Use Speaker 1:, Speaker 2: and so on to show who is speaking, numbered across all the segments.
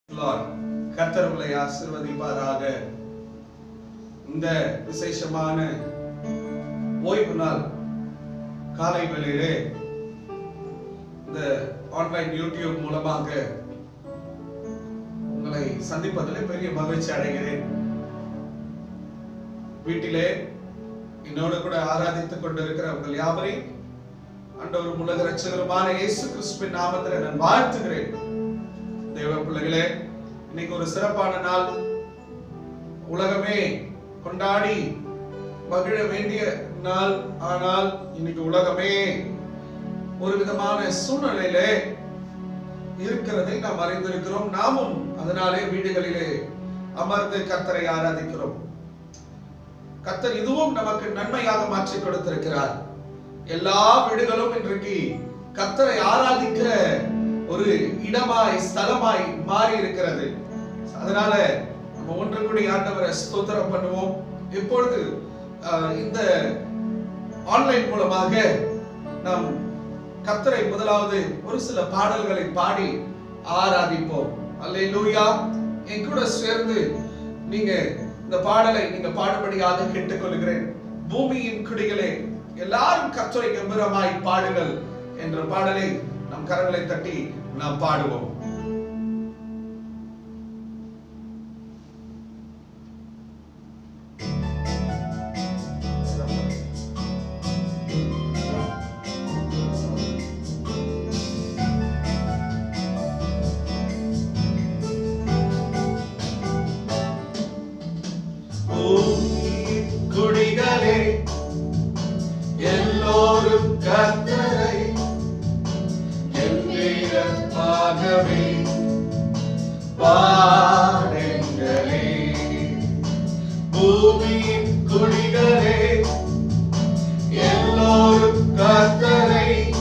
Speaker 1: Lord, கர்த்தர் உங்களை ஆசிர்வதிப்பாராக இந்த விசேஷமான ஓய்வு நாள் காலை வேளையிலே இந்த ஆன்லைன் யூடியூப் மூலமாக உங்களை சந்திப்பதில் பெரிய மகிழ்ச்சி அடைகிறேன் வீட்டிலே என்னோடு கூட ஆராதித்துக் கொண்டிருக்கிற உங்கள் யாவரையும் ஆண்டவர் உலக ரட்சகருமான இயேசு கிறிஸ்துவின் நாமத்தில் நான் வாழ்த்துகிறேன் தேவ பிள்ளைகளே இன்னைக்கு ஒரு சிறப்பான நாள் உலகமே கொண்டாடி மகிழ வேண்டிய நாள் ஆனால் இன்னைக்கு உலகமே ஒரு விதமான சூழ்நிலையிலே இருக்கிறதை நாம் அறிந்திருக்கிறோம் நாமும் அதனாலே வீடுகளிலே அமர்ந்து கர்த்தரை ஆராதிக்கிறோம் கர்த்தர் இதுவும் நமக்கு நன்மையாக மாற்றி கொடுத்திருக்கிறார் எல்லா வீடுகளும் இன்றைக்கு கர்த்தரை ஆராதிக்கிற ஒரு இடமாய் ஸ்தலமாய் மாறி இருக்கிறது அதனால நம்ம ஒன்று கூடி ஆண்டவரை ஸ்தோத்திரம் பண்ணுவோம் இப்பொழுது ஆஹ், இந்த ஆன்லைன் மூலமாக நாம் கர்த்தரை முதலாவது ஒரு சில பாடல்களை பாடி ஆராதிப்போம் அல்லேலூயா என் கூட சேர்ந்து நீங்க இந்த பாடலை நீங்க பாடுபடியாக கேட்டுக்கொள்கிறேன் பூமியின் குடிகளே எல்லாரும் கர்த்தரை கம்பீரமாய் பாடுங்கள் என்ற பாடலை நம் கரங்களை தட்டி நாம் பாடுவோம் பூமியின் குடிகளே எல்லோரும் கர்த்தரை எவ்விதமாகவே பாடுங்களே பூமியின் குடிகளே எல்லோரும் கர்த்தரை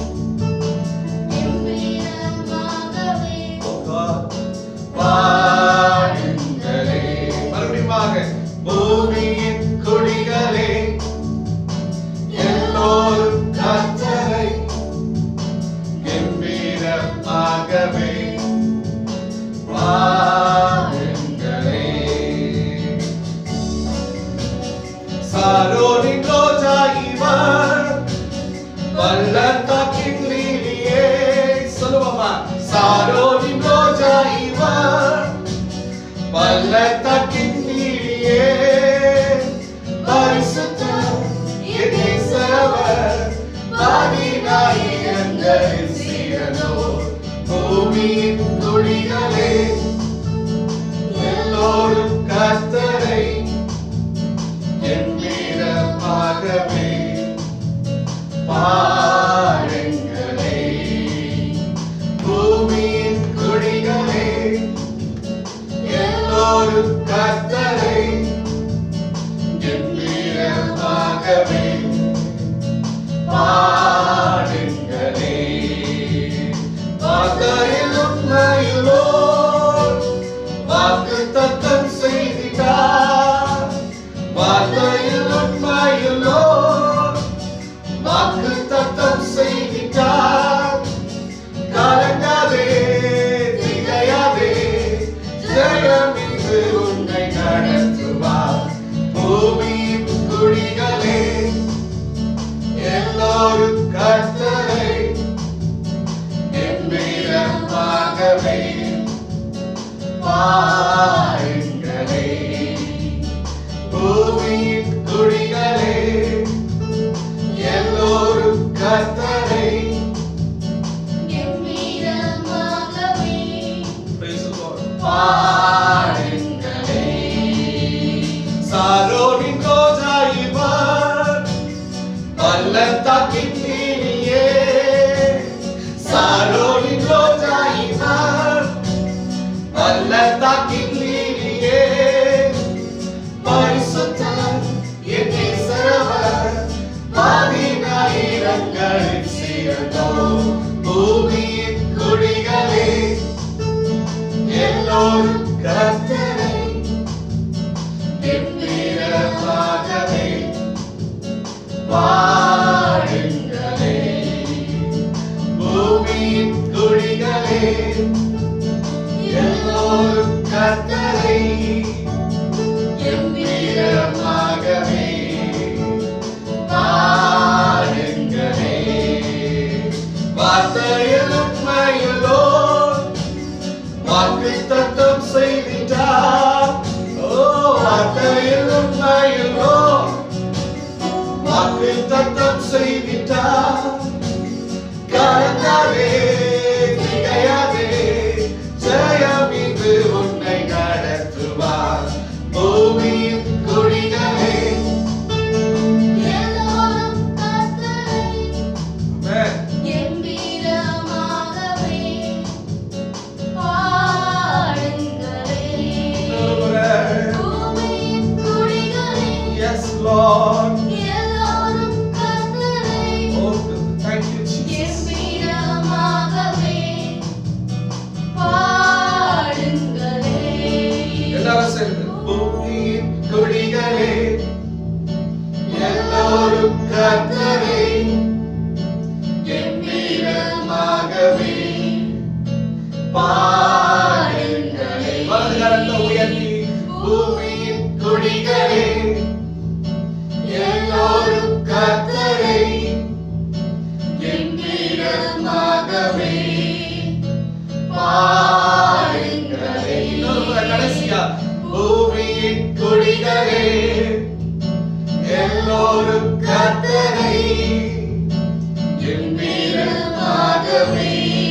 Speaker 1: பாடுங்களே மறுபடியுமாக பூமியின் குடிகளே எல்லோரும் கர்த்தரை கம்பீரமாகவே பாடுங்களே சாரோனின் ரோஜா இவர் பள்ளத்தாக்கின் லீலியே சொல்லுவோமா சாரோனின் ரோஜா இவர் பள்ளத்தாக்கின் லீலியே பரிசுத்தர் எதேசவர் பாதினாயிரங்களில் சீரனோ பூமியின் துளிகளே எல்லோரும் கர்த்தரை எம்பீரமாகவே பாடுங்களே பூமியின் குடிகளே எல்லோரும் கர்த்தரை எம்பீரமாகவே பாடுங்களே வார்த்தையில் உண்மையிலோ வாக்கு தத்தம் செய்திட்டார் வார்த்தையில் உண்மையிலோ வாக்கு தத்தம் செய்திட்டார் கலங்காதே திகையாதே ஜெயம் இன்று உன்னை நடத்துவார் பூமியின் குடிகளே எல்லோரும் கர்த்தரை எம்பீரமாகவே பாருங்களே பூமியின் குடிகளே எல்லோரும் கர்த்தரை பாருங்களே சாரோனின் ரோஜா இவர் பள்ளத்தாக்கின் நீலியே சாரோனின் ரோஜா இவர் பள்ளத்தாக்கின் நீலியே பரிசுத்தர் எதேசவர் பாதினாயிரங்களில் சீரனோ பூமியின் குடிகளே எல்லோரும் கர்த்தரை கம்பீரமாகவே பாடுங்களே பூமியின் குடிகளே எல்லோரும் கர்த்தரை எம்பிரமாகவே பாடுங்களே வார்த்தையில் உண்மையிலோ வாக்கு தத்தம் செய்கின்றார் ஓ வார்த்தையில் உண்மையிலோ வாக்கு தத்தம் செய்கின்றார் கலந்தாவே திகையாதே ஜெயம் இது உன்னை நடத்துவார் பூமியின் குடிகளே
Speaker 2: எல்லோரும் கர்த்தரை
Speaker 1: Amen.
Speaker 2: கம்பீரமாகவே பாடுங்களே. பூமியின் குடிகளே,
Speaker 1: Yes, Lord.
Speaker 2: எல்லோரும் கர்த்தரை
Speaker 1: Oh, thank you, Jesus.
Speaker 2: கம்பீரமாகவே பாடுங்களே.
Speaker 1: எல்லாரும் சேர்ந்து பூமியின் குடிகளே எல்லோரும் கர்த்தரை கம்பீரமாகவே பாடுங்களே வலது கரத்தை உயர்த்தி பூமியின் குடிகளே எல்லோரும் கர்த்தரை கம்பீரமாகவே பாடுங்களே இன்னொரு முறை கடைசியா பூமியின் குடிகளே எல்லோரும் கர்த்தரை கம்பீரமாகவே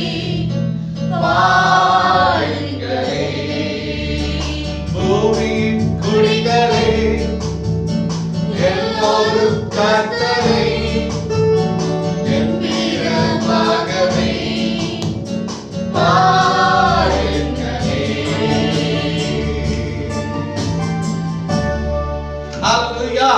Speaker 1: பாடுங்களே பூமியின் குடிகளே எல்லோரும் கர்த்தரை கம்பீரமாகவே பாடுங்களே ஹalleluya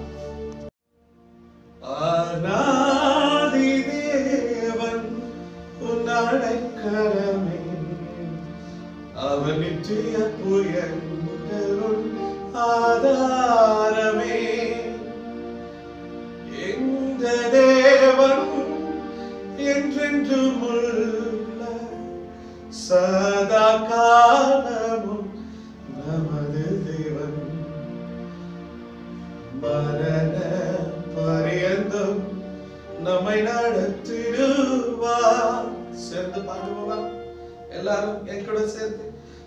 Speaker 1: ஆனாதி தேவன் உன் அடைக்கலமே அவன் நிச்சய புயங்களுள் ஆதாரமே எந்த தேவன் என்றென்றும் உள்ள சதா காலமும் நமது தேவன் மரண பரியந்தம் நம்மை நடத்திடுவார் சேர்ந்து பாடுவோமா எல்லாரும் என் கூட சேர்ந்து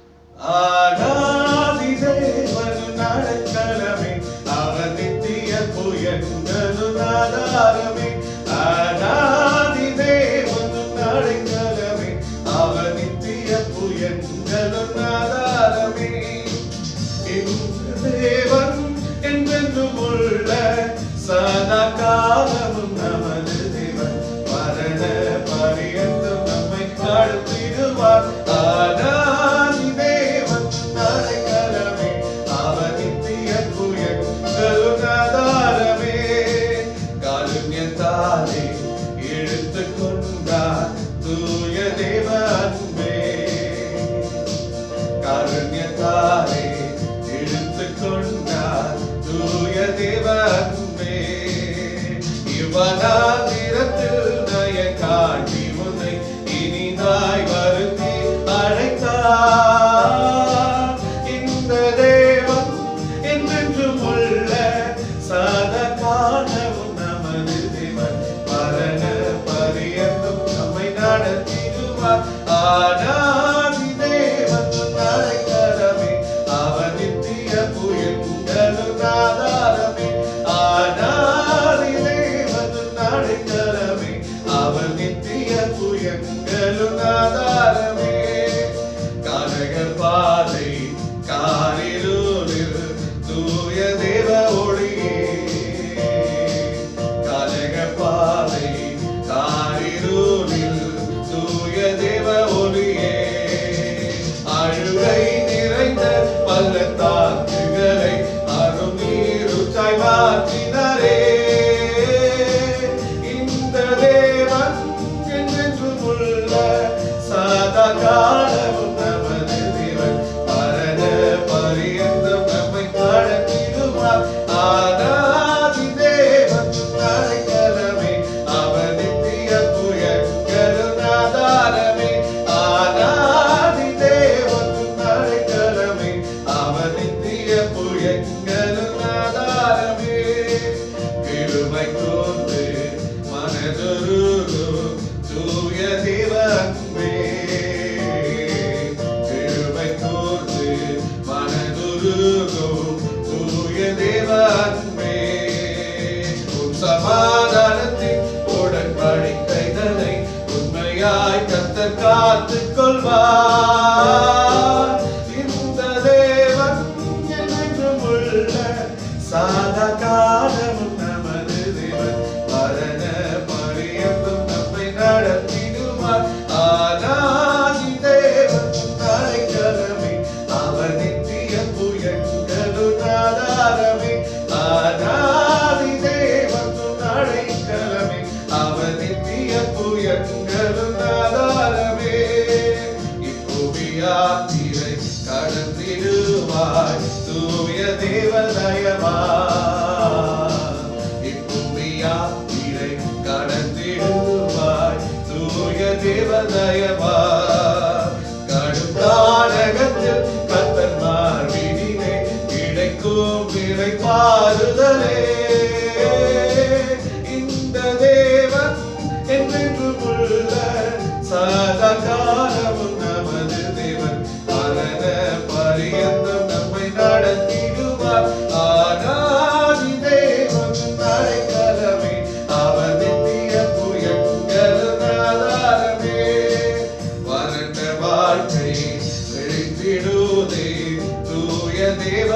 Speaker 1: ஆனாதி தேவன் நடக்கலமே அவர் நித்திய புயங்களும் ஆதாரமே ஆனாதி தேவன் நடக்கலமே அவர் நித்திய புயங்களும் ஆதாரமே இந்த தேவன் என்றென்றும் உள்ள சதா காலமும் நமது தேவன் மரண பரியந்தம் நம்மை கடத்திடுவார் ஆனாதி தேவன் அடைக்கலமே அவர் நித்திய புயங்களும் ஆதாரமே காருண்யத்தாலே இழுத்து கொண்டார் தூய தேவ அன்பே காருண்யத்தாலே இழுத்து கொண்டார் தூய தேவ அன்பே இவனாதிரத்தில் நய காட்டி உன்னை இனிதாய் வருத்தி அழைத்தார் இந்த தேவன் என்றென்றும் உள்ள சத காலமும் நமது தேவன் மரண பரியந்தம் நம்மை நடத்திடுவார் ஆனாதி தேவன் அழைக்கலமே அவர் நித்திய புயங்களும் ஆதாரமே ஆனாதி தேவன் அழைக்கலமே அவர் நித்திய புயங்களும் ஆதாரமே காரக பாதை காரிருளில் தூய தேவ ஒளியே காரக பாதை காரிருளில் தூய தேவ ஒளியே அழுகை நிறைந்த பள்ளத்தாக்குகளை அருநீருச்சாய் மாற்றினரே இந்த தேவன் என்றென்றும் உள்ள சதா காலமும் நமது தேவன் கடந்திடுவாய் தூய தேவதயவா இப்பூமியா இதை கடந்திடுவாய் தூய தேவதயவா கடுங்காரகத்தில் கத்தன்மார் விதிலே கிடைக்கும் விலை பாருதலே இந்த தேவன் என்றென்றும் உள்ள சதா காலமும் நமது தேவன் மரண பரியந்தம் நம்மை நடத்திடுவார் ஆனாதி தேவன் அடைக்கலமே அவர் நித்திய புயங்கள் ஆதாரமே வறண்ட வாழ்க்கை விழித்திடுதே தூய தேவ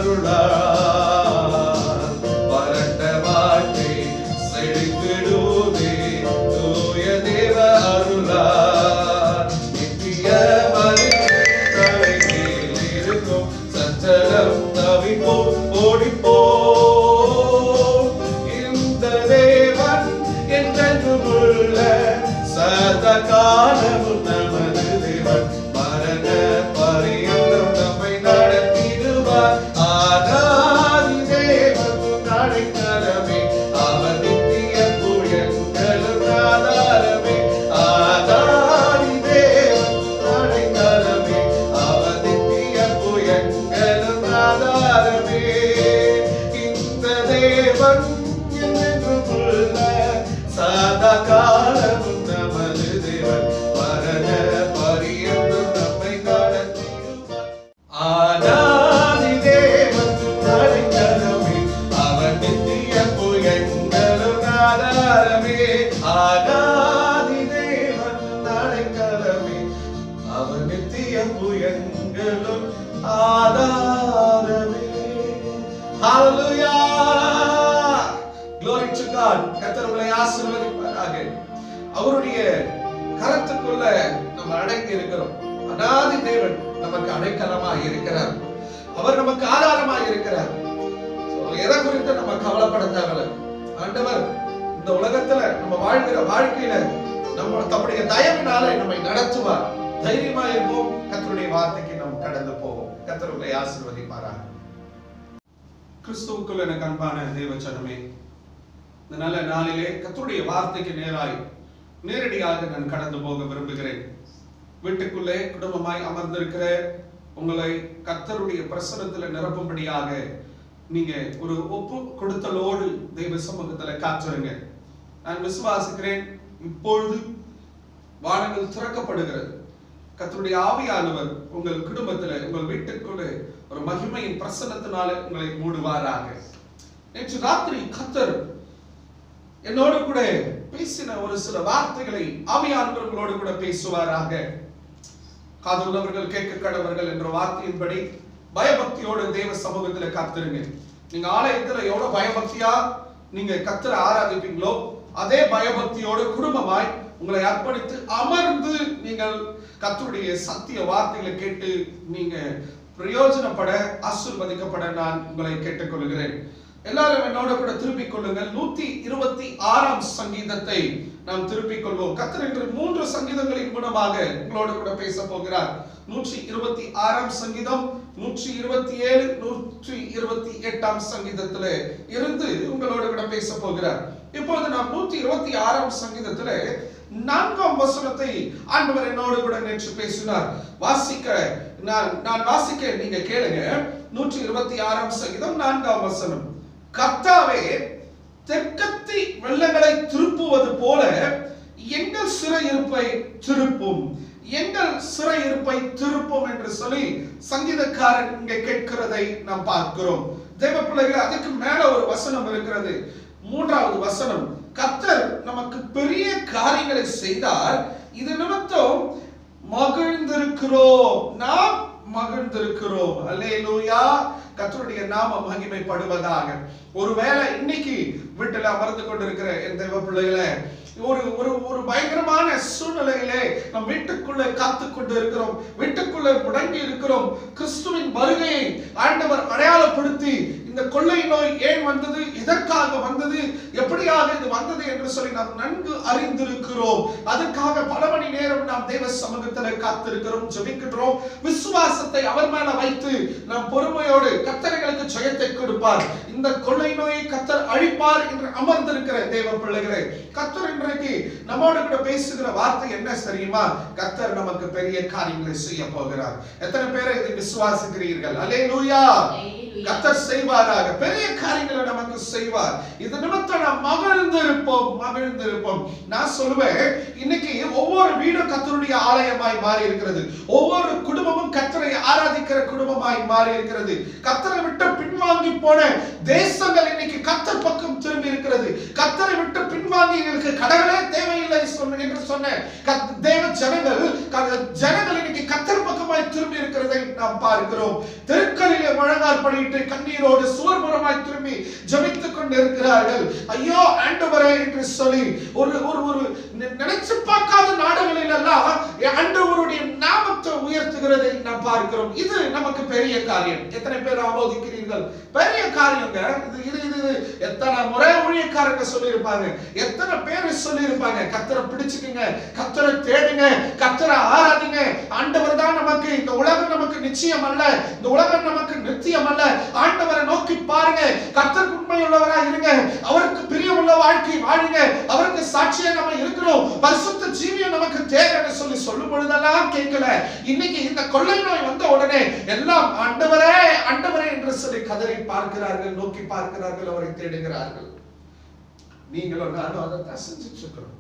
Speaker 1: அருளால் வறண்ட வாழ்க்கை செழித்திடுதே தூய தேவ அருளால் நித்திய மறுமையில் இருக்கும் சஞ்சலம் தவிப்போம் ஓடிப்போம் இந்த தேவன் என்றென்றும் உள்ள சதா காலமும் நமது தேவன் மரண பரியந்தம் நம்மை நடத்திடுவார் ஆனாதி தேவன் அடைக்கலமே அவர் நித்திய புயங்களும் ஆதாரமே ஆதாரி தேவன் அடைக்கலமே அவர் நித்திய புயங்களும் ஆதாரமே இந்த தேவன் என்றென்றும் உள்ள சதா காலமும் நமது தேவன் மரண பரியந்தம் நம்மை நடத்திடுவார் ஆனாதி தேவன் அடைக்கலமே அவர் நித்திய புயங்களும் ஆதாரமே ஆனாதி தேவன் அடைக்கலமே அவர் நித்திய புயங்களும் ஆதாரமே Hallelujah! Glory to God. கர்த்தர் உங்களை ஆசீர்வதிப்பாராக. அவருடைய கரத்துக்குள்ள நம்ம அடங்கி இருக்கிறோம் அனாதி தேவன் நமக்கு அடைக்கலமாய் இருக்கிறார் அவர் நமக்கு ஆதாரமாய் இருக்கிறார் So, எதை குறித்து நம்ம கவலைப்பட தேவையில்லை ஆண்டவர் இந்த உலகத்துல நம்ம வாழ்கிற வாழ்க்கையில நம்ம தம்முடைய தயவினால நம்மை நடத்துவார் தைரியமா இருப்போம் கர்த்தருடைய வார்த்தைக்கு நாம் கடந்து போவோம் கர்த்தர் உங்களை ஆசீர்வதிப்பாராக கிறிஸ்துவுக்குள் எனக்கு அன்பான தேவச்சனமே இந்த நல்ல நாளிலே கர்த்தருடைய வார்த்தைக்கு நேராய் நேரடியாக நான் கடந்து போக விரும்புகிறேன் வீட்டுக்குள்ளே குடும்பமாய் அமர்ந்திருக்கிற உங்களை கர்த்தருடைய பிரசனத்துல நிரப்பும்படியாக நீங்க ஒரு ஒப்பு கொடுத்தலோடு தெய்வ சமூகத்துல காத்துருங்க நான் விசுவாசிக்கிறேன் இப்பொழுது வானங்கள் திறக்கப்படுகிறது கர்த்தருடைய ஆவியானவர் உங்கள் குடும்பத்துல உங்கள் வீட்டுக்குள்ளே ஒரு மகிமையின் பிரசன்னத்தினால உங்களை மூடுவாராக நேற்று ராத்திரி கர்த்தர் என்னோடு கூட பேசின ஒரு சில வார்த்தைகளை ஆவியானவர் உங்களோடு கூட பேசுவாராக காதுள்ளவர்கள் கேட்க கடவர்கள் என்ற வார்த்தையின்படி பயபக்தியோடு தேவ சமூகத்துல காத்திருங்க நீங்க ஆலயத்துல எவ்வளவு பயபக்தியா நீங்க கத்தரை ஆராதிப்பீங்களோ அதே பயபக்தியோடு குடும்பமாய் உங்களை அர்ப்பணித்து அமர்ந்து நீங்கள் கத்தருடைய சத்திய வார்த்தைகளை கேட்டு நீங்க பிரயோஜனப்பட ஆசீர்வதிக்கப்பட நான் உங்களை கேட்டுக்கொள்கிறேன் எல்லாரும் என்னோட கூட திருப்பிக் கொள்ளுங்கள் நூத்தி இருபத்தி ஆறாம் சங்கீதத்தை நாம் திருப்பிக் கொள்வோம் கத்தர் என்று மூன்று சங்கீதங்களின் மூலமாக உங்களோடு கூட பேச போகிறார் நூற்றி இருபத்தி ஆறாம் சங்கீதம் நூற்றி இருபத்தி ஏழு நூற்றி இருபத்தி எட்டாம் சங்கீதத்துல இருந்து உங்களோடு கூட பேச போகிறார் இப்பொழுது நாம் நூத்தி இருபத்தி ஆறாம் சங்கீதத்துல நான்காம் வசனத்தை ஆண்டவர் என்னோடு கூட நேற்று பேசினார் வாசிக்க நான் நான் வாசிக்க நீங்க கேளுங்க நூற்றி இருபத்தி ஆறாம் சங்கீதம் நான்காம் வசனம் கர்த்தாவே தெற்கத்தி வெள்ளங்களை திருப்புவது போல எங்கள் சிறையிருப்பை திருப்பும் எங்கள் சிறையிருப்பை திருப்பும் என்று சொல்லி சங்கீதக்காரன் இங்கே கேட்கிறதை நாம் பார்க்கிறோம் தேவ பிள்ளைகள் அதுக்கு மேல ஒரு வசனம் இருக்கிறது மூன்றாவது வசனம் கர்த்தர் நமக்கு பெரிய காரியங்களை செய்தார் இது நிமித்தம் மகிழ்ந்திருக்கிறோம் நாம் மகிழ்ந்திருக்கிறோம் அல்லேலூயா கர்த்தருடைய நாம மகிமைப்படுவதாக ஒருவேளை இன்னைக்கு வீட்டுல அமர்ந்து கொண்டிருக்கிற என் தெய்வ பிள்ளைகளே ஒரு ஒரு ஒரு பயங்கரமான சூழ்நிலையிலே நம் வீட்டுக்குள்ளே காத்து கொண்டு இருக்கிறோம் வீட்டுக்குள்ளே முடங்கி இருக்கிறோம் கிறிஸ்துவின் வருகையை ஆண்டவர் அடையாளப்படுத்தி இந்த கொள்ளை நோய் ஏன் வந்தது இதற்காக வந்தது எப்படியாக இது வந்தது என்று சொல்லி நாம் நன்கு அறிந்திருக்கிறோம் அதற்காக பல மணி நேரம் நாம் தேவ சமூகத்தில் காத்திருக்கிறோம் ஜெபிக்கின்றோம் விசுவாசத்தை அவர் மேல வைத்து நாம் பொறுமையோடு கத்தரைகளுக்கு ஜெயத்தை கொடுப்பார் இந்த கொள்ளை நோயை கத்தர் அழிப்பார் என்று அமர்ந்திருக்கிற தேவ பிள்ளைகளே கத்தர் இன்றைக்கு நம்மோடு கூட பேசுகிற வார்த்தை என்ன தெரியுமா கத்தர் நமக்கு பெரிய காரியங்களை செய்ய போகிறார் எத்தனை பேரை இதை விசுவாசிக்கிறீர்கள் அல்லேலூயா கத்தர் செய்வாராக பெரிய காரியங்களை நமக்கு செய்வார் இது நிமித்தம் நாம் மகிழ்ந்திருப்போம் மகிழ்ந்திருப்போம் நான் சொல்லுவேன் இன்னைக்கு ஒவ்வொரு வீடும் கத்தருடைய ஆலயமாய் மாறி இருக்கிறது ஒவ்வொரு குடும்பமும் கத்தரை ஆராதிக்கிற குடும்பமாய் மாறி இருக்கிறது கத்தரை விட்டு பின்வாங்கி போன தேசங்கள் இன்னைக்கு கத்தர் பக்கம் திரும்பி இருக்கிறது கத்தரை விட்டு பின்வாங்கி எங்களுக்கு கடவுளே தேவையில்லை சொன்ன என்று சொன்ன கத்- தேவ ஜனங்கள் க- ஜனங்கள் இன்னைக்கு கத்தர் பக்கமாய் திரும்பி இருக்கிறதை நாம் பார்க்கிறோம் தெருக்களிலே முழங்கால் படியிட்டு கண்ணீரோடு சுவர்புறமாய் திரும்பி ஜபித்துக் கொண்டு இருக்கிறார்கள் ஐயோ ஆண்டவரே என்று சொல்லி ஒரு ஒரு ஒரு நி- நினைச்சு பார்க்காத நாடுகளில் எல்லாம் ஆண்டவருடைய நாமத்தை உயர்த்துகிறதை நாம் பார்க்கிறோம் இது நமக்கு பெரிய காரியம் எத்தனை பேர் ஆமோதிக்கிறீர்கள் பெரிய காரியங்க இது இது இது இது எத்தனை முறை ஊழியக்காரங்க சொல்லியிருப்பாங்க எத்தனை பேர் சொல்லியிருப்பாங்க கத்தரை பிடிச்சுக்குங்க கத்தரை தேடுங்க கத்தரை ஆராதிங்க ஆண்டவர் தான் நமக்கு இந்த உலகம் நமக்கு நிச்சயம் அல்ல இந்த உலகம் நமக்கு நித்தியம் அல்ல ஆண்டவரை நோக்கி பாருங்க கத்தருக்கு உண்மையுள்ளவரா இருங்க அவருக்கு பிரியமுள்ள வாழ்க்கை வாழுங்க அவருக்கு சாட்சியா நம்ம இருக்கணும் பரிசுத்த ஜீவியம் நமக்கு தேவைன்னு சொல்லி சொல்லும் பொழுதெல்லாம் கேட்கல இன்னைக்கு இந்த கொள்ளை நோய் வந்த உடனே எல்லாம் ஆண்டவரே ஆண்டவரே என்று சொல்லி கதறி பார்க்கிறார்கள் நோக்கி பார்க்கிறார்கள் அவரை தேடுகிறார்கள் நீங்களும் நானும் அதைத்தான் செஞ்சுட்டு இருக்கிறோம்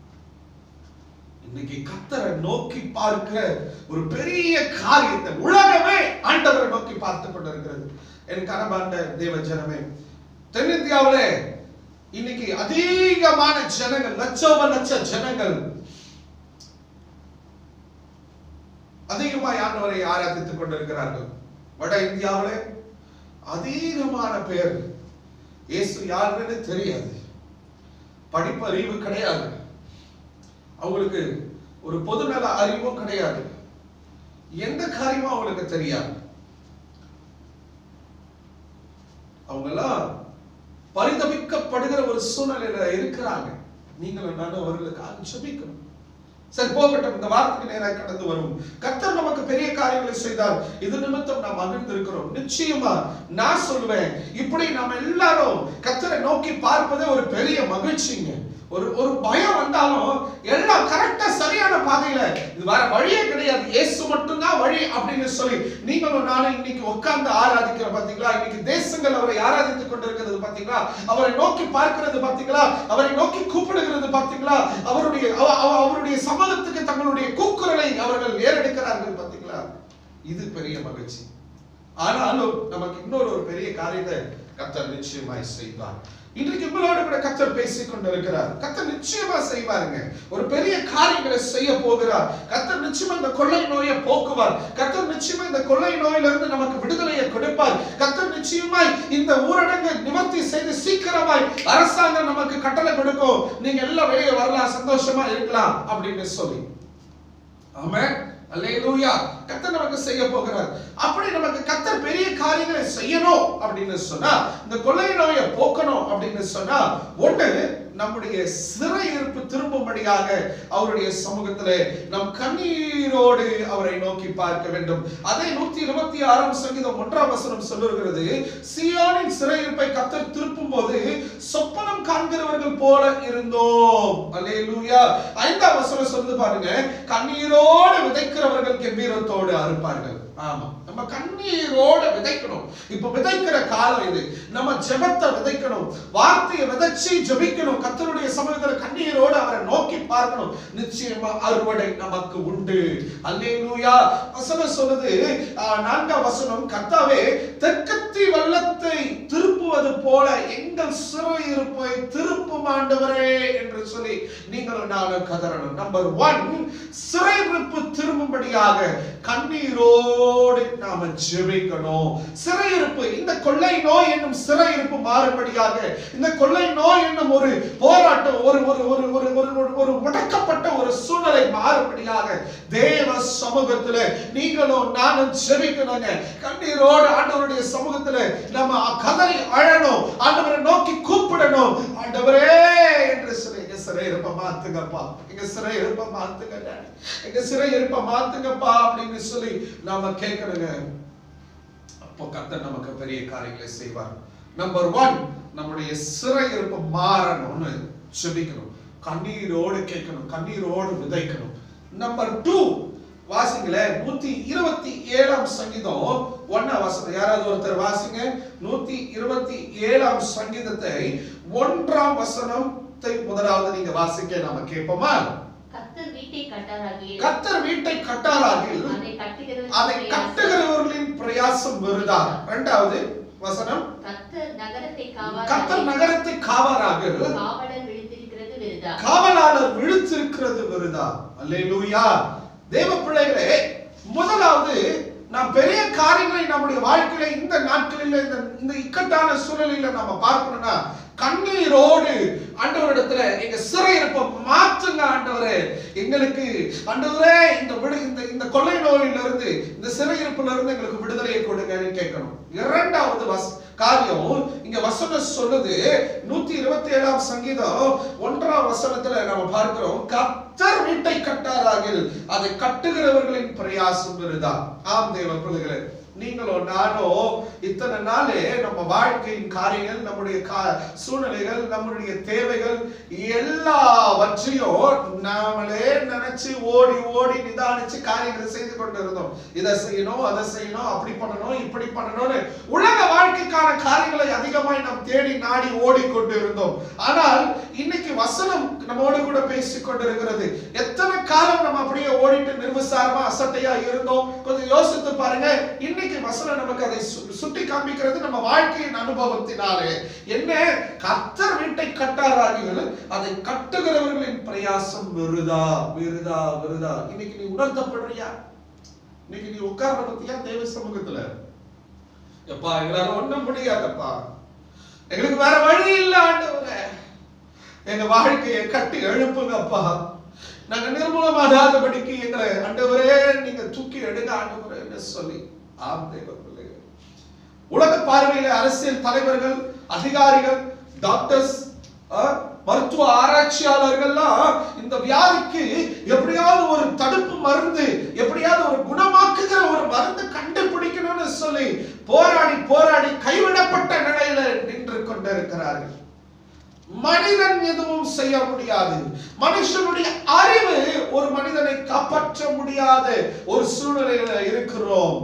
Speaker 1: இன்னைக்கு கத்தரை நோக்கி பார்க்கிற ஒரு பெரிய காரியத்தை உலகமே ஆண்டவரை நோக்கி பார்த்து கொண்டிருக்கிறது என் கனபாண்ட தேவ ஜனமே தென்னிந்தியாவிலே இன்னைக்கு அதிகமான ஜனங்கள் லட்சோப லட்ச ஜனங்கள் அதிகமாய் ஆண்டவரை ஆராதித்துக் கொண்டிருக்கிறார்கள் வட இந்தியாவிலே அதிகமான பேர் இயேசு யாருன்னு தெரியாது படிப்பறிவு கிடையாது அவங்களுக்கு ஒரு பொதுநல அறிவும் கிடையாது எந்த காரியமும் அவங்களுக்கு தெரியாது அவங்க எல்லாம் பரிதவிக்கப்படுகிற ஒரு சூழ்நிலையில இருக்கிறாங்க நீங்களும் நானும் அவர்களுக்காக ஜெபிக்கணும் சரி போகட்டும் இந்த வார்த்தைக்கு நேராக கடந்து வரும் கர்த்தர் நமக்கு பெரிய காரியங்களை செய்தார் இது நிமித்தம் நாம் மகிழ்ந்திருக்கிறோம் நிச்சயமா நான் சொல்லுவேன் இப்படி நாம் எல்லாரும் கர்த்தரை நோக்கி பார்ப்பதே ஒரு பெரிய மகிழ்ச்சிங்க ஒரு ஒரு பயம் வந்தாலும் எல்லாம் கரெக்டா சரியான பாதையில இது வேற வழியே கிடையாது இயேசு மட்டும்தான் வழி அப்படின்னு சொல்லி நீங்களும் நானும் இன்னைக்கு உட்கார்ந்து ஆராதிக்கிற பாத்தீங்களா இன்னைக்கு தேசங்கள் அவரை ஆராதித்துக் கொண்டிருக்கிறது பாத்தீங்களா அவரை நோக்கி பார்க்கிறது பாத்தீங்களா அவரை நோக்கி கூப்பிடுகிறது பாத்தீங்களா அவருடைய அவ- அவ- அவருடைய சமூகத்துக்கு தங்களுடைய கூக்குரலை அவர்கள் ஏறெடுக்கிறார்கள் பாத்தீங்களா இது பெரிய மகிழ்ச்சி ஆனாலும் நமக்கு இன்னொரு ஒரு பெரிய காரியத்தை கத்தர் நிச்சயமாய் செய்வார் இன்றைக்கு உங்களோடு கூட கத்தர் பேசிக் கொண்டிருக்கிறார் கத்தர் நிச்சயமா செய்வாருங்க ஒரு பெரிய காரியங்களை செய்ய போகிறார் கத்தர் நிச்சயமா இந்த கொள்ளை நோயை போக்குவார் கத்தர் நிச்சயமா இந்த கொள்ளை நோயிலிருந்து நமக்கு விடுதலையை கொடுப்பார் கத்தர் நிச்சயமாய் இந்த ஊரடங்கு நிவர்த்தி செய்து சீக்கிரமாய் அரசாங்கம் நமக்கு கட்டளை கொடுக்கும் நீங்க எல்லாம் வெளியே வரலாம் சந்தோஷமா இருக்கலாம் அப்படின்னு சொல்லி ஆமென் அல்லேலூயா கத்தர் நமக்கு செய்ய போகிறார் அப்படி நமக்கு கத்தர் பெரிய காரியங்களை செய்யணும் அப்படின்னு சொன்னா இந்த கொள்ளை நோயை போக்கணும் அப்படின்னு சொன்னா ஒண்ணு நம்முடைய சிறையிருப்பு திரும்பும்படியாக அவருடைய சமூகத்திலே நம் கண்ணீரோடு அவரை நோக்கி பார்க்க வேண்டும் அதை நூத்தி இருபத்தி ஆறாம் சங்கீதம் ஒன்றாம் வசனம் சொல்லுகிறது சியோனின் சிறையிருப்பை கத்தர் திருப்பும் போது சொப்பனம் காண்கிறவர்கள் போல இருந்தோம் அல்லேலூயா ஐந்தாம் வசனம் சொல்லுது பாருங்க கண்ணீரோடு விதைக்கிறவர்கள் கம்பீரத்தோடு அறுப்பார்கள் ஆமா நம்ம கண்ணீரோட விதைக்கணும் இப்ப விதைக்கிற காலம் இது நம்ம ஜெபத்தை விதைக்கணும் வார்த்தையை விதைச்சு ஜெபிக்கணும் கத்தருடைய சமூகத்துல கண்ணீரோடு அவரை நோக்கி பார்க்கணும் நிச்சயமா அறுவடை நமக்கு உண்டு அல்லேலூயா வசனம் சொல்லுது ஆஹ், நான்காம் வசனம் கர்த்தாவே தெற்கத்தி வல்லத்தை திருப்புவது போல எங்கள் சிறையிருப்பை திருப்பும் ஆண்டவரே என்று சொல்லி நீங்களும் நானும் கதறணும் நம்பர் ஒன் சிறையிருப்பு திரும்பும்படியாக கண்ணீரோடு கண்ணீரோடு நாம ஜெபிக்கணும் சிறையிருப்பு இந்த கொள்ளை நோய் என்னும் சிறையிருப்பு மாறுபடியாக இந்த கொள்ளை நோய் என்னும் ஒரு போராட்டம் ஒரு ஒரு ஒரு ஒரு ஒரு ஒரு- ஒரு முடக்கப்பட்ட ஒரு சூழ்நிலை மாறுபடியாக தேவ சமூகத்துல நீங்களும் நானும் ஜெபிக்கணுங்க கண்ணீரோடு ஆண்டவருடைய சமூகத்துல நம்ம கதறி அழணும் ஆண்டவரை நோக்கி கூப்பிடணும் ஆண்டவரே என்று சொல்லி எங்க சிறை இருப்ப மாத்துங்கப்பா எங்க சிறை இருப்ப மாத்துங்க டாடி. எங்க சிறை இருப்ப மாத்துங்கப்பா அப்படின்னு சொல்லி நாம கேட்கணுங்க அப்போ கர்த்தர் நமக்கு பெரிய காரியங்களை செய்வார் நம்பர் ஒன் நம்முடைய சிறை இருப்பு மாறணும்னு செபிக்கணும் கண்ணீரோடு கேட்கணும் கண்ணீரோடு விதைக்கணும் நம்பர் டூ வாசிங்களேன் நூத்தி இருபத்தி ஏழாம் சங்கீதம் ஒன்னா வசனம் யாராவது ஒருத்தர் வாசிங்க நூத்தி இருபத்தி ஏழாம் சங்கீதத்தை ஒன்றாம் வசனத்தை முதலாவது நீங்க வாசிக்க நாம கேட்போமா
Speaker 2: கர்த்தர் வீட்டை கட்டாராகில்
Speaker 1: கத்தர் வீட்டை கட்டாராகில்
Speaker 2: அதை கட்டுகிறவர்
Speaker 1: அதை கட்டுகிறவர்களின் பிரயாசம் வெறுதா இரண்டாவது வசனம்
Speaker 2: கர்த்தர் நகரத்தை
Speaker 1: கத்தர்
Speaker 2: காவாராகில்
Speaker 1: நகரத்தை காவாராக
Speaker 2: காவலர் விழுந்திருக்கிறது விருதா
Speaker 1: காவலாளர் விழித்திருக்கிறது விருதா அல்லேலூயா தேவ பிள்ளைகளே முதலாவது நாம் பெரிய காரியங்களை நம்முடைய வாழ்க்கையில இந்த நாட்களில் இந்த இந்த இக்கட்டான சூழலில நம்ம பார்க்கணும்னா கண்ணீரோடு ஆண்டவரிடத்துல எங்க சிறை இருப்ப மாற்றுங்க ஆண்டவரே எங்களுக்கு ஆண்டவரே இந்த விடு இந்த இந்த கொள்ளை நோயில இருந்து இந்த சிறை இருப்புல இருந்து எங்களுக்கு விடுதலையை கொடுங்கன்னு கேட்கணும் இரண்டாவது வஸ் காரியம் இங்க வசனம் சொல்லுது நூத்தி இருபத்தி ஏழாம் சங்கீதம் ஒன்றாம் வசனத்துல நம்ம பார்க்கிறோம் கத்தர் வீட்டை கட்டாராகில் அதை கட்டுகிறவர்களின் பிரயாசம் இருதா ஆம் தேவ பிள்ளைகளே நீங்களோ நானோ இத்தனை நாளே நம்ம வாழ்க்கையின் காரியங்கள் நம்முடைய கா- சூழ்நிலைகள் நம்முடைய தேவைகள் எல்லாவற்றையும் நாமளே நினைச்சு ஓடி ஓடி நிதானிச்சு காரியங்களை செய்து கொண்டு இருந்தோம் இதை செய்யணும் அதை செய்யணும் அப்படி பண்ணணும் இப்படி பண்ணணும்னு உலக வாழ்க்கைக்கான காரியங்களை அதிகமாய் நாம் தேடி நாடி ஓடிக்கொண்டு இருந்தோம் ஆனால் இன்னைக்கு வசனம் நம்மோடு கூட பேசிக் கொண்டிருக்கிறது எத்தனை காலம் நம்ம அப்படியே ஓடிட்டு நிர்விசாரமா அசட்டையா இருந்தோம் கொஞ்சம் யோசித்து பாருங்க இன்னைக்கு வசனம் நமக்கு அதை சு- சுட்டி காண்பிக்கிறது நம்ம வாழ்க்கையின் அனுபவத்தினாலே என்ன கத்தர் வீட்டை கட்டாராகிகள் அதை கட்டுகிறவர்களின் பிரயாசம் விருதா விருதா விருதா இன்னைக்கு நீ உணர்த்தப்படுறியா இன்னைக்கு நீ உட்கார்ற பத்தியா தேவ சமூகத்துல எப்பா எங்களால ஒண்ணும் முடியாதப்பா எங்களுக்கு வேற வழி இல்ல ஆண்டவரே எங்க வாழ்க்கையை கட்டி எழுப்புங்கப்பா நாங்க நிர்மூலமாகாதபடிக்கு எங்களை ஆண்டவரே நீங்க தூக்கி எடுங்க ஆண்டவரே என்று சொல்லி ஆம் தேவ பிள்ளைகள் உலக பார்வையில அரசியல் தலைவர்கள் அதிகாரிகள் டாக்டர்ஸ் அஹ், மருத்துவ ஆராய்ச்சியாளர்கள்லாம் இந்த வியாதிக்கு எப்படியாவது ஒரு தடுப்பு மருந்து எப்படியாவது ஒரு குணமாக்குகிற ஒரு மருந்து கண்டுபிடிக்கணும்னு சொல்லி போராடி போராடி கைவிடப்பட்ட நிலையில நின்று கொண்டிருக்கிறார்கள் மனிதன் எதுவும் செய்ய முடியாது மனுஷனுடைய அறிவு ஒரு மனிதனை காப்பாற்ற முடியாத ஒரு சூழ்நிலையில இருக்கிறோம்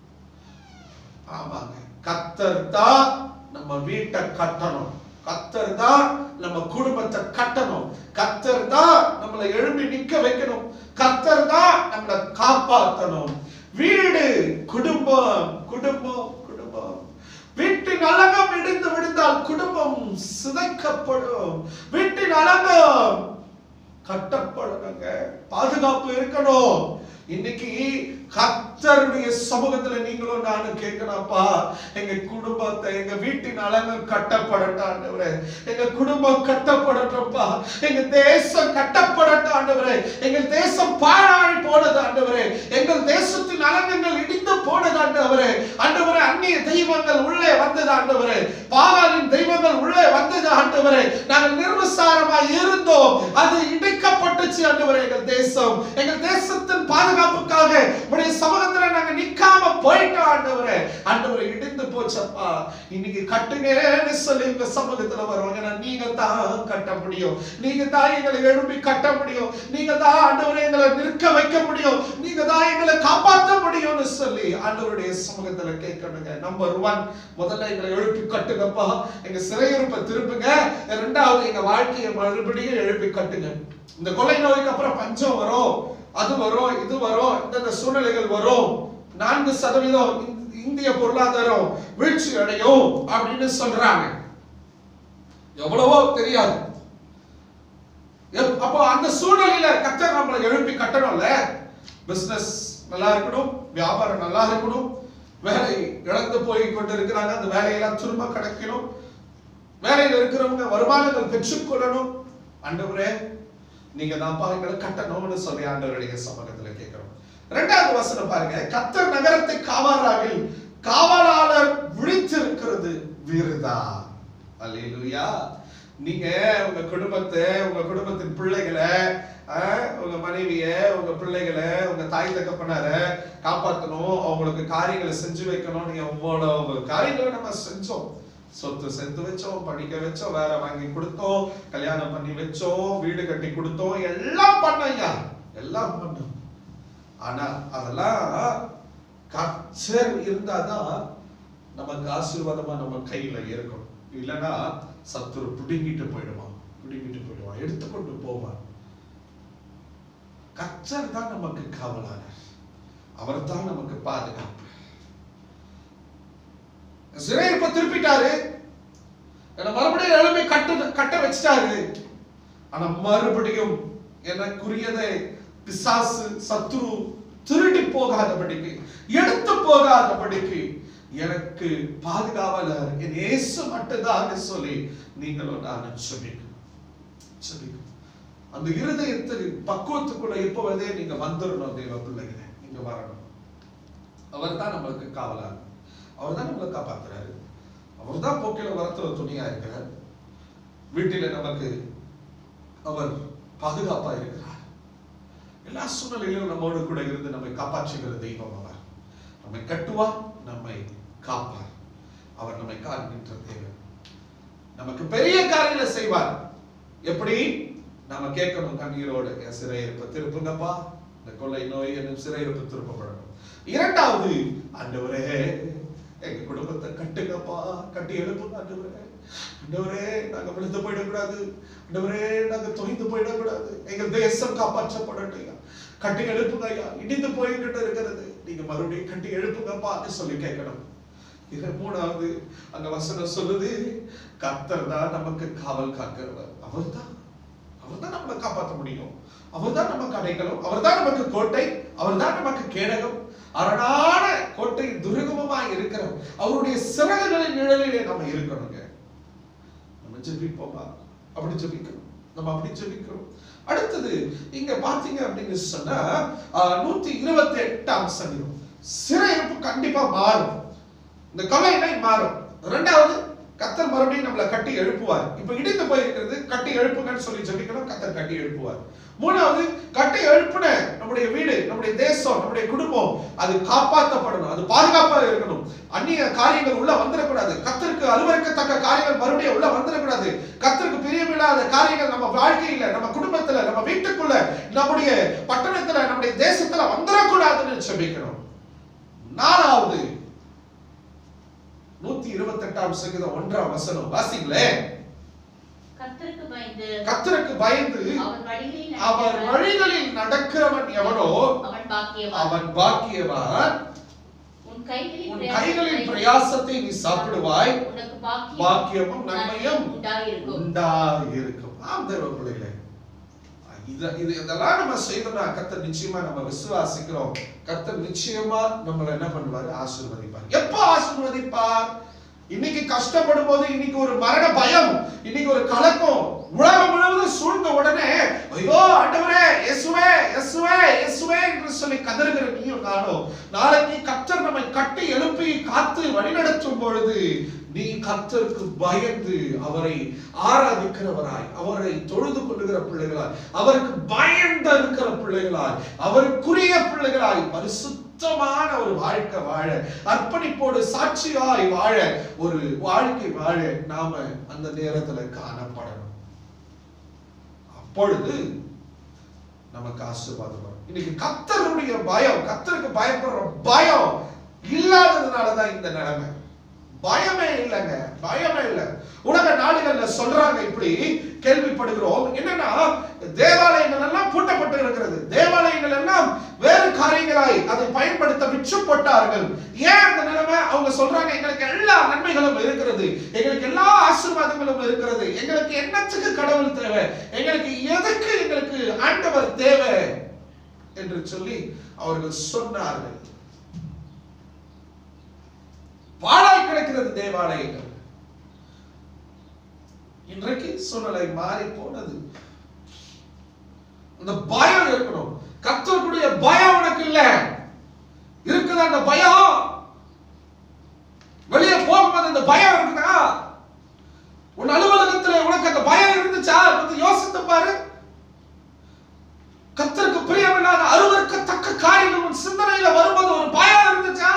Speaker 1: ஆமாங்க கத்தர் தான் நம்ம வீட்டை கட்டணும் கத்தர் தான் நம்ம குடும்பத்தை கட்டணும் கத்தர் தான் நம்மளை எழும்பி நிக்க வைக்கணும் கத்தர் தான் நம்மளை காப்பாத்தணும் வீடு குடும்பம் குடும்பம் குடும்பம் வீட்டின் அலங்கம் இடிந்து விழுந்தால் குடும்பம் சிதைக்கப்படும் வீட்டின் அலங்கம் கட்டப்படணுங்க பாதுகாப்பு இருக்கணும் இன்னைக்கு கத்தருடைய சமூகத்துல நீங்களும் நானும் கேட்கணும்ப்பா எங்க குடும்பத்தை எங்க வீட்டின் அலங்கம் கட்டப்படட்டும் ஆண்டவரே எங்க குடும்பம் கட்டப்படட்டும்ப்பா எங்க தேசம் கட்டப்படட்டும் ஆண்டவரே எங்கள் தேசம் பாழாய் போனது ஆண்டவரே எங்கள் தேசத்தின் அலங்கங்கள் இடிந்து போனது ஆண்டவரே ஆண்டவரே அந்நிய தெய்வங்கள் உள்ளே வந்தது ஆண்டவரே பாகாலின் தெய்வங்கள் உள்ளே வந்தது ஆண்டவரே நாங்கள் நிர்விசாரமாய் இருந்தோம் அது இடிக்கப்பட்டுச்சு ஆண்டவரே எங்கள் தேசம் எங்கள் தேசத்தின் பாதுகாப்புக்காக உடைய சமூகத்துல நாங்க நிக்காம போயிட்டோம் ஆண்டவரே ஆண்டவரே இடிந்து போச்சப்பா இன்னைக்கு கட்டுங்கன்னு சொல்லி உங்க சமூகத்துல வருவாங்க நான் நீங்க தான் கட்ட முடியும் நீங்க தான் எங்களை எழுப்பி கட்ட முடியும் நீங்க தான் ஆண்டவரே எங்களை நிற்க வைக்க முடியும் நீங்க தான் எங்களை காப்பாற்ற முடியும்னு சொல்லி ஆண்டவருடைய சமூகத்துல கேட்கணுங்க நம்பர் ஒன் முதல்ல எங்களை எழுப்பி கட்டுங்கப்பா எங்க சிறையிருப்பை திருப்புங்க ரெண்டாவது எங்க வாழ்க்கையை மறுபடியும் எழுப்பி கட்டுங்க இந்த கொலை நோய்க்கு அப்புறம் பஞ்சம் வரும் அது வரும் இது வரும் இந்தந்த சூழ்நிலைகள் வரும் நான்கு சதவீதம் இந்த- இந்திய பொருளாதாரம் வீழ்ச்சி அடையும் அப்படின்னு சொல்றாங்க எவ்வளவோ தெரியாது எப்- அப்போ அந்த சூழ்நிலையில கத்தர் நம்மளை எழுப்பி கட்டணும்ல பிசினஸ் நல்லா இருக்கணும் வியாபாரம் நல்லா இருக்கணும் வேலை இழந்து போய் கொண்டு இருக்கிறாங்க அந்த வேலையெல்லாம் திரும்ப கிடைக்கணும் வேலையில் இருக்கிறவங்க வருமானங்கள் பெற்றுக்கொள்ளணும் ஆண்டவரே நீங்க தான்ப்பா எங்களை கட்டணும்னு சொல்லி ஆண்டவருடைய சமூகத்துல கேட்கிறோம் இரண்டாவது வசனம் பாருங்க கத்தர் நகரத்தை காவாராகில் காவலாளர் விழித்திருக்கிறது விருதா அல்லேலூயா நீங்க உங்க குடும்பத்தை உங்க குடும்பத்தின் பிள்ளைகளை ஆஹ், உங்க மனைவிய உங்க பிள்ளைகளை உங்க தாய் தகப்பனார காப்பாத்தணும் அவங்களுக்கு காரியங்களை செஞ்சு வைக்கணும் நீங்க அவ்வளவு காரியங்களை நம்ம செஞ்சோம் சொத்து சேர்த்து வச்சோம் படிக்க வச்சோம் வேற வாங்கி கொடுத்தோம் கல்யாணம் பண்ணி வச்சோம் வீடு கட்டி கொடுத்தோம் எல்லாம் பண்ணையா எல்லாம் பண்ணோம் ஆனா அதெல்லாம் கச்சர் இருந்தாதான் நமக்கு ஆசீர்வாதமா நம்ம கையில இருக்கும் இல்லைன்னா சத்துரு பிடுங்கிட்டு போயிடுவான் பிடுங்கிட்டு போயிடுவான் எடுத்துக்கொண்டு போவான் கச்சர் தான் நமக்கு காவலாளர் அவர் தான் நமக்கு பாதுகாப்பு சிறையிருப்ப திருப்பிட்டாரு என்ன மறுபடியும் எழுப்பி கட்டு கட்ட வச்சிட்டாரு ஆனா மறுபடியும் எனக்குரியதை பிசாசு சத்துரு திருடி போகாதபடிக்கு எடுத்து போகாதபடிக்கு எனக்கு பாதுகாவலர் என் இயேசு மட்டும்தான் சொல்லி நீங்களும் நான் செபிக்கணும் செபிக்கணும் அந்த இருதயத்தில் பக்குவத்துக்குள்ள இப்போதே நீங்க வந்துடணும் தெய்வ பிள்ளைகளே நீங்க வரணும் அவர் தான் நம்மளுக்கு காவலார் அவர் தான் நம்மளை காப்பாத்துறாரு அவர் தான் போக்கில வரத்துல துணியா இருக்கிறார் வீட்டில நமக்கு அவர் பாதுகாப்பா இருக்கிறார் எல்லா சூழ்நிலையிலும் நம்மோடு கூட இருந்து நம்மை காப்பாற்றுகிற தெய்வம் அவர் நம்மை கட்டுவார் நம்மை காப்பார் அவர் நம்மை காண்கின்ற தேவன் நமக்கு பெரிய காரியங்களை செய்வார் எப்படி நாம கேட்கணும் கண்ணீரோடு என் சிறையிருப்ப திருப்புங்கப்பா இந்த கொள்ளை நோய் என்னும் சிறையிருப்பு திருப்பப்படணும் இரண்டாவது ஆண்டவரே எங்க குடும்பத்தை கட்டுங்கப்பா கட்டி எழுப்புங்க ஆண்டவரே ஆண்டவரே நாங்க விழுந்து போயிடக்கூடாது ஆண்டவரே நாங்க தொய்ந்து போயிடக்கூடாது எங்க தேசம் காப்பாற்றப்படட்டும் கட்டி எழுப்புங்க ஐயா இடிந்து போய்கிட்டு இருக்கிறது நீங்க மறுபடியும் கட்டி எழுப்புங்கப்பான்னு சொல்லி கேட்கணும் இது மூணாவது அங்க வசனம் சொல்லுது கர்த்தர் தான் நமக்கு காவல் காக்கிறவர் அவர்தான் அவர்தான் நம்மளை காப்பாற்ற முடியும் அவர்தான் நமக்கு அடைக்கலம் அவர்தான் நமக்கு கோட்டை அவர்தான் நமக்கு கேடகம் அரணான கோட்டை துருகமமாய் இருக்கிற அவருடைய சிறகுகளின் நிழலிலே நம்ம இருக்கணுங்க நம்ம ஜெபிப்போமா அப்படி ஜெபிக்கணும் நம்ம அப்படி ஜெபிக்கிறோம் அடுத்தது இங்க பாத்தீங்க அப்படின்னு சொன்னா ஆஹ், நூத்தி இருபத்தி எட்டாம் சங்கீதம் சிறையிருப்பு கண்டிப்பா மாறும் இந்த கொலையினை மாறும் ரெண்டாவது கத்தர் மறுபடியும் நம்மளை கட்டி எழுப்புவார் இப்ப இடிந்து போயிருக்கிறது கட்டி எழுப்புங்கன்னு சொல்லி ஜெபிக்கணும் கத்தர் கட்டி எழுப்புவார் மூணாவது கட்டி எழுப்புன நம்முடைய வீடு நம்முடைய தேசம் நம்முடைய குடும்பம் அது காப்பாற்றப்படணும் அது பாதுகாப்பாக இருக்கணும் அந்நிய காரியங்கள் உள்ள வந்துடக்கூடாது கத்தருக்கு அலுவலிக்கத்தக்க காரியங்கள் மறுபடியும் உள்ள வந்துடக்கூடாது கத்தருக்கு பிரியமில்லாத காரியங்கள் நம்ம வாழ்க்கையில நம்ம குடும்பத்துல நம்ம வீட்டுக்குள்ள நம்முடைய பட்டணத்துல நம்முடைய தேசத்துல வந்துடக்கூடாதுன்னு ஜெபிக்கணும் நாலாவது நூத்தி இருபத்தி எட்டாம் சங்கீதம் ஒன்றாம் வசனம் வாசிங்களே
Speaker 2: கர்த்தருக்கு பயந்து
Speaker 1: கத்தருக்கு பயந்து
Speaker 2: அவர் வழிகளில்
Speaker 1: அவர்
Speaker 2: நடக்கிறவன்
Speaker 1: வழிகளில் நடக்கிறவன் எவனோ
Speaker 2: அவன் பாக்கியவான்
Speaker 1: அவன் பாக்கியவான்
Speaker 2: உன் கைகளின்
Speaker 1: உன் கைகளின் பிரயாசத்தை நீ சாப்பிடுவாய்
Speaker 2: உனக்கு பாக்கியம்
Speaker 1: பாக்கியமும் நன்மையும்
Speaker 2: உண்டாயிருக்கும்
Speaker 1: உண்டாயிருக்கும் ஆம் தேவ பிள்ளைகளே இது இது இதெல்லாம் நம்ம செய்தோம்னா கர்த்தர் நிச்சயமா நம்ம விசுவாசிக்கிறோம் கர்த்தர் நிச்சயமா நம்மளை என்ன பண்ணுவாரு ஆசீர்வதிப்பார் எப்போ ஆசீர்வதிப்பார் இன்னைக்கு கஷ்டப்படும் போது இன்னைக்கு ஒரு மரண பயம் இன்னைக்கு ஒரு கலக்கம் உலகம் முழுவதும் சூழ்ந்த உடனே ஐயோ ஆண்டவரே இயேசுவே இயேசுவே இயேசுவே என்று சொல்லி கதறுகிற நீயும் நானும் நாளைக்கு கர்த்தர் நம்மை கட்டி எழுப்பி காத்து வழிநடத்தும் பொழுது நீ கர்த்தருக்கு பயந்து அவரை ஆராதிக்கிறவராய் அவரை தொழுது கொள்ளுகிற பிள்ளைகளாய் அவருக்கு பயந்து இருக்கிற பிள்ளைகளாய் அவருக்குரிய பிள்ளைகளாய் பரிசுத்தமான ஒரு வாழ்க்கை வாழ அர்ப்பணிப்போடு சாட்சியாய் வாழ ஒரு வாழ்க்கை வாழ நாம அந்த நேரத்துல காணப்படணும் அப்பொழுது நமக்கு ஆசீர்வாதம் வரும் இன்னைக்கு கத்தருடைய பயம் கத்தருக்கு பயப்படுற பயம் இல்லாததுனாலதான் இந்த நிலைமை பயமே இல்லைங்க பயமே இல்லை உலக நாடுகள்ல சொல்றாங்க இப்படி கேள்விப்படுகிறோம் என்னன்னா தேவாலயங்கள் எல்லாம் பூட்டப்பட்டு இருக்கிறது தேவாலயங்கள் எல்லாம் வேறு காரியங்களாய் அதை பயன்படுத்த விற்று போட்டார்கள் ஏன் அந்த நிலைமை அவங்க சொல்றாங்க எங்களுக்கு எல்லா நன்மைகளும் இருக்கிறது எங்களுக்கு எல்லா ஆசீர்வாதங்களும் இருக்கிறது எங்களுக்கு என்னத்துக்கு கடவுள் தேவை எங்களுக்கு எதுக்கு எங்களுக்கு ஆண்டவர் தேவை என்று சொல்லி அவர்கள் சொன்னார்கள் பாழாய் கிடக்கிறது தேவாலயங்கள் இன்றைக்கு சூழ்நிலை மாறி போனது அந்த பயம் இருக்கணும் கத்தருக்குடைய பயம் உனக்கு இல்ல இருக்குதா அந்த பயம் வெளியே போகும்போது அந்த பயம் இருக்குதா உன் அலுவலகத்துல உனக்கு அந்த பயம் இருந்துச்சா கொஞ்சம் யோசித்து பாரு கத்தருக்கு பிரியமில்லாத அருவருக்கத்தக்க காரியங்கள் உன் சிந்தனையில வரும்போது ஒரு பயம் இருந்துச்சா